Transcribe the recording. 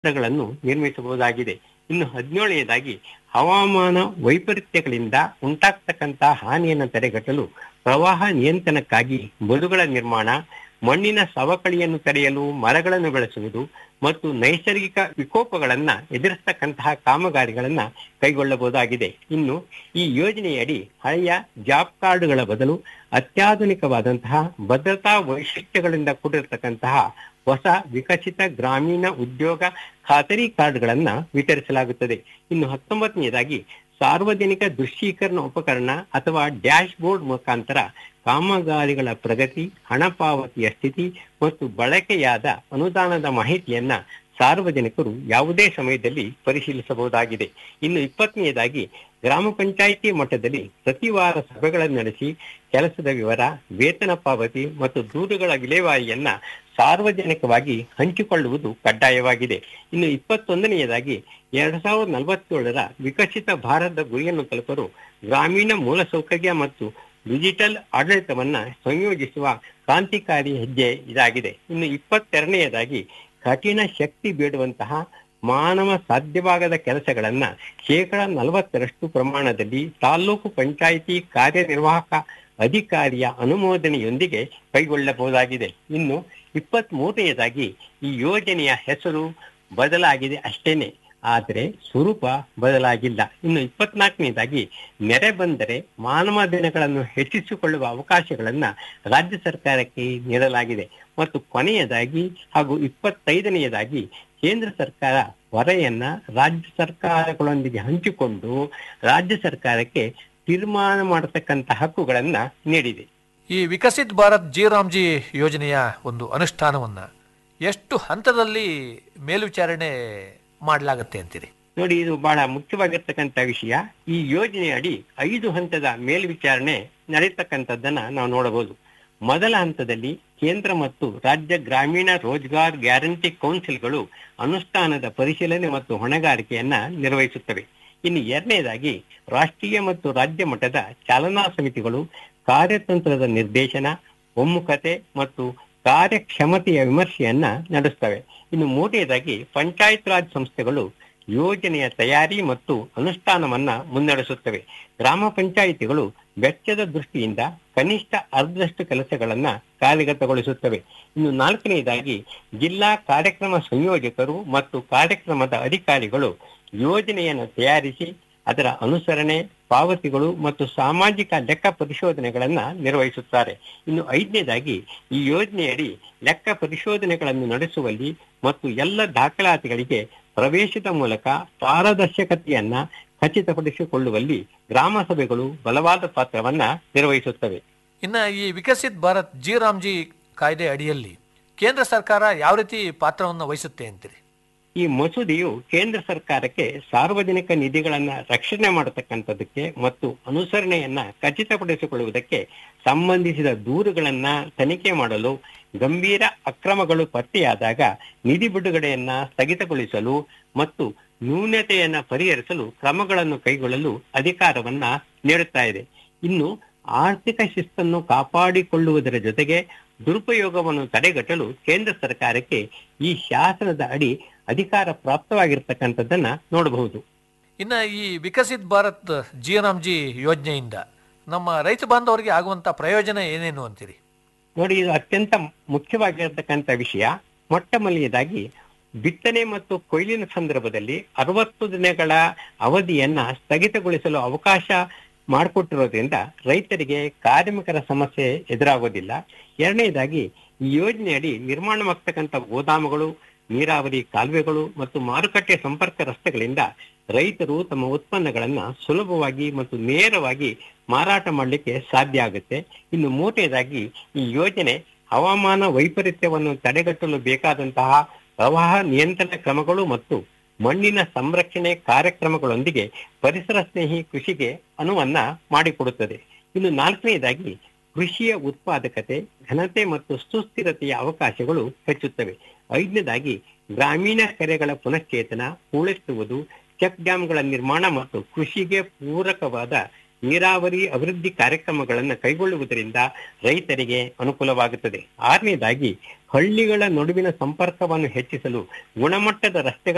ಗಳನ್ನು ನಿರ್ಮಿಸಬಹುದಾಗಿದೆ ಇನ್ನು ಹದಿನೇಳನೆಯದಾಗಿ ಹವಾಮಾನ ವೈಪರೀತ್ಯಗಳಿಂದ ಉಂಟಾಗ್ತಕ್ಕಂಥ ಹಾನಿಯನ್ನು ತಡೆಗಟ್ಟಲು ಪ್ರವಾಹ ನಿಯಂತ್ರಣಕ್ಕಾಗಿ ಬದುಗಳ ನಿರ್ಮಾಣ ಮಣ್ಣಿನ ಸವಕಳಿಯನ್ನು ತಡೆಯಲು ಮರಗಳನ್ನು ಬೆಳೆಸುವುದು ಮತ್ತು ನೈಸರ್ಗಿಕ ವಿಕೋಪಗಳನ್ನ ಎದುರಿಸ್ತಕ್ಕಂತಹ ಕಾಮಗಾರಿಗಳನ್ನ ಕೈಗೊಳ್ಳಬಹುದಾಗಿದೆ ಇನ್ನು ಈ ಯೋಜನೆಯಡಿ ಹಳೆಯ ಜಾಬ್ ಕಾರ್ಡ್ಗಳ ಬದಲು ಅತ್ಯಾಧುನಿಕವಾದಂತಹ ಭದ್ರತಾ ವೈಶಿಷ್ಟ್ಯಗಳಿಂದ ಕೂಡಿರತಕ್ಕಂತಹ ಹೊಸ ವಿಕಸಿತ ಗ್ರಾಮೀಣ ಉದ್ಯೋಗ ಖಾತರಿ ಕಾರ್ಡ್ಗಳನ್ನ ವಿತರಿಸಲಾಗುತ್ತದೆ ಇನ್ನು ಹತ್ತೊಂಬತ್ತನೆಯದಾಗಿ ಸಾರ್ವಜನಿಕ ದೃಶ್ಯೀಕರಣ ಉಪಕರಣ ಅಥವಾ ಡ್ಯಾಶ್ ಬೋರ್ಡ್ ಮುಖಾಂತರ ಕಾಮಗಾರಿಗಳ ಪ್ರಗತಿ ಹಣ ಪಾವತಿಯ ಸ್ಥಿತಿ ಮತ್ತು ಬಳಕೆಯಾದ ಅನುದಾನದ ಮಾಹಿತಿಯನ್ನ ಸಾರ್ವಜನಿಕರು ಯಾವುದೇ ಸಮಯದಲ್ಲಿ ಪರಿಶೀಲಿಸಬಹುದಾಗಿದೆ ಇನ್ನು ಇಪ್ಪತ್ತನೆಯದಾಗಿ ಗ್ರಾಮ ಪಂಚಾಯಿತಿ ಮಟ್ಟದಲ್ಲಿ ಪ್ರತಿ ವಾರ ಸಭೆಗಳನ್ನು ನಡೆಸಿ ಕೆಲಸದ ವಿವರ ವೇತನ ಪಾವತಿ ಮತ್ತು ದೂರುಗಳ ವಿಲೇವಾರಿಯನ್ನ ಸಾರ್ವಜನಿಕವಾಗಿ ಹಂಚಿಕೊಳ್ಳುವುದು ಕಡ್ಡಾಯವಾಗಿದೆ ಇನ್ನು ಇಪ್ಪತ್ತೊಂದನೆಯದಾಗಿ ಎರಡ್ ಸಾವಿರದ ನಲವತ್ತೇಳರ ವಿಕಸಿತ ಭಾರತದ ಗುರಿಯನ್ನು ತಲುಪಲು ಗ್ರಾಮೀಣ ಮೂಲಸೌಕರ್ಯ ಮತ್ತು ಡಿಜಿಟಲ್ ಆಡಳಿತವನ್ನ ಸಂಯೋಜಿಸುವ ಕ್ರಾಂತಿಕಾರಿ ಹೆಜ್ಜೆ ಇದಾಗಿದೆ ಇನ್ನು ಇಪ್ಪತ್ತೆರಡನೆಯದಾಗಿ ಕಠಿಣ ಶಕ್ತಿ ಬೇಡುವಂತಹ ಮಾನವ ಸಾಧ್ಯವಾಗದ ಕೆಲಸಗಳನ್ನ ಶೇಕಡ ನಲವತ್ತರಷ್ಟು ಪ್ರಮಾಣದಲ್ಲಿ ತಾಲ್ಲೂಕು ಪಂಚಾಯಿತಿ ಕಾರ್ಯನಿರ್ವಾಹಕ ಅಧಿಕಾರಿಯ ಅನುಮೋದನೆಯೊಂದಿಗೆ ಕೈಗೊಳ್ಳಬಹುದಾಗಿದೆ ಇನ್ನು ಇಪ್ಪತ್ತ್ ಮೂರನೆಯದಾಗಿ ಈ ಯೋಜನೆಯ ಹೆಸರು ಬದಲಾಗಿದೆ ಅಷ್ಟೇನೆ ಆದರೆ ಸ್ವರೂಪ ಬದಲಾಗಿಲ್ಲ ಇನ್ನು ಇಪ್ಪತ್ನಾಲ್ಕನೇದಾಗಿ ನೆರೆ ಬಂದರೆ ಮಾನವ ದಿನಗಳನ್ನು ಹೆಚ್ಚಿಸಿಕೊಳ್ಳುವ ಅವಕಾಶಗಳನ್ನ ರಾಜ್ಯ ಸರ್ಕಾರಕ್ಕೆ ನೀಡಲಾಗಿದೆ ಮತ್ತು ಕೊನೆಯದಾಗಿ ಹಾಗೂ ಇಪ್ಪತ್ತೈದನೆಯದಾಗಿ ಕೇಂದ್ರ ಸರ್ಕಾರ ಹೊರೆಯನ್ನ ರಾಜ್ಯ ಸರ್ಕಾರಗಳೊಂದಿಗೆ ಹಂಚಿಕೊಂಡು ರಾಜ್ಯ ಸರ್ಕಾರಕ್ಕೆ ತೀರ್ಮಾನ ಮಾಡತಕ್ಕಂತ ಹಕ್ಕುಗಳನ್ನ ನೀಡಿದೆ ಈ ವಿಕಸಿತ್ ಭಾರತ್ ಜಿ ರಾಮ್ಜಿ ಯೋಜನೆಯ ಒಂದು ಅನುಷ್ಠಾನವನ್ನ ಎಷ್ಟು ಹಂತದಲ್ಲಿ ಮೇಲ್ವಿಚಾರಣೆ ಮಾಡಲಾಗತ್ತೆ ಅಂತೀರಿ ನೋಡಿ ಇದು ಬಹಳ ಮುಖ್ಯವಾಗಿರ್ತಕ್ಕಂಥ ವಿಷಯ ಈ ಯೋಜನೆಯಡಿ ಐದು ಹಂತದ ಮೇಲ್ವಿಚಾರಣೆ ನಡೀತಕ್ಕಂಥದ್ದನ್ನ ನಾವು ನೋಡಬಹುದು ಮೊದಲ ಹಂತದಲ್ಲಿ ಕೇಂದ್ರ ಮತ್ತು ರಾಜ್ಯ ಗ್ರಾಮೀಣ ರೋಜ್ಗಾರ್ ಗ್ಯಾರಂಟಿ ಕೌನ್ಸಿಲ್ಗಳು ಅನುಷ್ಠಾನದ ಪರಿಶೀಲನೆ ಮತ್ತು ಹೊಣೆಗಾರಿಕೆಯನ್ನ ನಿರ್ವಹಿಸುತ್ತವೆ ಇನ್ನು ಎರಡನೇದಾಗಿ ರಾಷ್ಟ್ರೀಯ ಮತ್ತು ರಾಜ್ಯ ಮಟ್ಟದ ಚಾಲನಾ ಸಮಿತಿಗಳು ಕಾರ್ಯತಂತ್ರದ ನಿರ್ದೇಶನ ಒಮ್ಮುಖತೆ ಮತ್ತು ಕಾರ್ಯಕ್ಷಮತೆಯ ವಿಮರ್ಶೆಯನ್ನ ನಡೆಸ್ತವೆ ಇನ್ನು ಮೂರನೇದಾಗಿ ಪಂಚಾಯತ್ ರಾಜ್ ಸಂಸ್ಥೆಗಳು ಯೋಜನೆಯ ತಯಾರಿ ಮತ್ತು ಅನುಷ್ಠಾನವನ್ನ ಮುನ್ನಡೆಸುತ್ತವೆ ಗ್ರಾಮ ಪಂಚಾಯಿತಿಗಳು ವೆಚ್ಚದ ದೃಷ್ಟಿಯಿಂದ ಕನಿಷ್ಠ ಅರ್ಧದಷ್ಟು ಕೆಲಸಗಳನ್ನ ಕಾರ್ಯಗತಗೊಳಿಸುತ್ತವೆ ಇನ್ನು ನಾಲ್ಕನೆಯದಾಗಿ ಜಿಲ್ಲಾ ಕಾರ್ಯಕ್ರಮ ಸಂಯೋಜಕರು ಮತ್ತು ಕಾರ್ಯಕ್ರಮದ ಅಧಿಕಾರಿಗಳು ಯೋಜನೆಯನ್ನು ತಯಾರಿಸಿ ಅದರ ಅನುಸರಣೆ ಪಾವತಿಗಳು ಮತ್ತು ಸಾಮಾಜಿಕ ಲೆಕ್ಕ ಪರಿಶೋಧನೆಗಳನ್ನ ನಿರ್ವಹಿಸುತ್ತಾರೆ ಇನ್ನು ಐದನೇದಾಗಿ ಈ ಯೋಜನೆಯಡಿ ಲೆಕ್ಕ ಪರಿಶೋಧನೆಗಳನ್ನು ನಡೆಸುವಲ್ಲಿ ಮತ್ತು ಎಲ್ಲ ದಾಖಲಾತಿಗಳಿಗೆ ಪ್ರವೇಶದ ಮೂಲಕ ಪಾರದರ್ಶಕತೆಯನ್ನ ಖಚಿತಪಡಿಸಿಕೊಳ್ಳುವಲ್ಲಿ ಗ್ರಾಮ ಸಭೆಗಳು ಬಲವಾದ ಪಾತ್ರವನ್ನ ನಿರ್ವಹಿಸುತ್ತವೆ ಇನ್ನ ಈ ವಿಕಸಿತ್ ಭಾರತ್ ಜಿ ರಾಮ್ಜಿ ಕಾಯ್ದೆ ಅಡಿಯಲ್ಲಿ ಕೇಂದ್ರ ಸರ್ಕಾರ ಯಾವ ರೀತಿ ಪಾತ್ರವನ್ನು ವಹಿಸುತ್ತೆ ಅಂತೀರಿ ಈ ಮಸೂದೆಯು ಕೇಂದ್ರ ಸರ್ಕಾರಕ್ಕೆ ಸಾರ್ವಜನಿಕ ನಿಧಿಗಳನ್ನ ರಕ್ಷಣೆ ಮಾಡತಕ್ಕಂಥದ್ದಕ್ಕೆ ಮತ್ತು ಅನುಸರಣೆಯನ್ನ ಖಚಿತಪಡಿಸಿಕೊಳ್ಳುವುದಕ್ಕೆ ಸಂಬಂಧಿಸಿದ ದೂರುಗಳನ್ನ ತನಿಖೆ ಮಾಡಲು ಗಂಭೀರ ಅಕ್ರಮಗಳು ಪತ್ತೆಯಾದಾಗ ನಿಧಿ ಬಿಡುಗಡೆಯನ್ನ ಸ್ಥಗಿತಗೊಳಿಸಲು ಮತ್ತು ನ್ಯೂನತೆಯನ್ನ ಪರಿಹರಿಸಲು ಕ್ರಮಗಳನ್ನು ಕೈಗೊಳ್ಳಲು ಅಧಿಕಾರವನ್ನ ನೀಡುತ್ತಾ ಇದೆ ಇನ್ನು ಆರ್ಥಿಕ ಶಿಸ್ತನ್ನು ಕಾಪಾಡಿಕೊಳ್ಳುವುದರ ಜೊತೆಗೆ ದುರುಪಯೋಗವನ್ನು ತಡೆಗಟ್ಟಲು ಕೇಂದ್ರ ಸರ್ಕಾರಕ್ಕೆ ಈ ಶಾಸನದ ಅಡಿ ಅಧಿಕಾರ ಪ್ರಾಪ್ತವಾಗಿರ್ತಕ್ಕಂಥದ್ದನ್ನ ನೋಡಬಹುದು ಇನ್ನ ಈ ವಿಕಸಿತ್ ಭಾರತ್ ಜಿ ರಾಮ್ಜಿ ಯೋಜನೆಯಿಂದ ನಮ್ಮ ರೈತ ಬಾಂಧವರಿಗೆ ಆಗುವಂತ ಪ್ರಯೋಜನ ಏನೇನು ಅಂತೀರಿ ನೋಡಿ ಇದು ಅತ್ಯಂತ ಮುಖ್ಯವಾಗಿರತಕ್ಕಂಥ ವಿಷಯ ಮೊಟ್ಟ ಮೊದಲನೇದಾಗಿ ಬಿತ್ತನೆ ಮತ್ತು ಕೊಯ್ಲಿನ ಸಂದರ್ಭದಲ್ಲಿ ಅರವತ್ತು ದಿನಗಳ ಅವಧಿಯನ್ನ ಸ್ಥಗಿತಗೊಳಿಸಲು ಅವಕಾಶ ಮಾಡಿಕೊಟ್ಟಿರೋದ್ರಿಂದ ರೈತರಿಗೆ ಕಾರ್ಮಿಕರ ಸಮಸ್ಯೆ ಎದುರಾಗೋದಿಲ್ಲ ಎರಡನೇದಾಗಿ ಈ ಯೋಜನೆಯಡಿ ನಿರ್ಮಾಣವಾಗ್ತಕ್ಕಂಥ ಗೋದಾಮುಗಳು ನೀರಾವರಿ ಕಾಲುವೆಗಳು ಮತ್ತು ಮಾರುಕಟ್ಟೆ ಸಂಪರ್ಕ ರಸ್ತೆಗಳಿಂದ ರೈತರು ತಮ್ಮ ಉತ್ಪನ್ನಗಳನ್ನ ಸುಲಭವಾಗಿ ಮತ್ತು ನೇರವಾಗಿ ಮಾರಾಟ ಮಾಡಲಿಕ್ಕೆ ಸಾಧ್ಯ ಆಗುತ್ತೆ ಇನ್ನು ಮೂರನೇದಾಗಿ ಈ ಯೋಜನೆ ಹವಾಮಾನ ವೈಪರೀತ್ಯವನ್ನು ತಡೆಗಟ್ಟಲು ಬೇಕಾದಂತಹ ಪ್ರವಾಹ ನಿಯಂತ್ರಣ ಕ್ರಮಗಳು ಮತ್ತು ಮಣ್ಣಿನ ಸಂರಕ್ಷಣೆ ಕಾರ್ಯಕ್ರಮಗಳೊಂದಿಗೆ ಪರಿಸರ ಸ್ನೇಹಿ ಕೃಷಿಗೆ ಅನುವನ್ನ ಮಾಡಿಕೊಡುತ್ತದೆ ಇನ್ನು ನಾಲ್ಕನೇದಾಗಿ ಕೃಷಿಯ ಉತ್ಪಾದಕತೆ ಘನತೆ ಮತ್ತು ಸುಸ್ಥಿರತೆಯ ಅವಕಾಶಗಳು ಹೆಚ್ಚುತ್ತವೆ ಐದನೇದಾಗಿ ಗ್ರಾಮೀಣ ಕೆರೆಗಳ ಪುನಶ್ಚೇತನ ಹೂಳೆತ್ತುವುದು ಚೆಕ್ ಡ್ಯಾಂಗಳ ನಿರ್ಮಾಣ ಮತ್ತು ಕೃಷಿಗೆ ಪೂರಕವಾದ ನೀರಾವರಿ ಅಭಿವೃದ್ಧಿ ಕಾರ್ಯಕ್ರಮಗಳನ್ನು ಕೈಗೊಳ್ಳುವುದರಿಂದ ರೈತರಿಗೆ ಅನುಕೂಲವಾಗುತ್ತದೆ ಆರನೇದಾಗಿ ಹಳ್ಳಿಗಳ ನಡುವಿನ ಸಂಪರ್ಕವನ್ನು ಹೆಚ್ಚಿಸಲು ಗುಣಮಟ್ಟದ ರಸ್ತೆಗಳ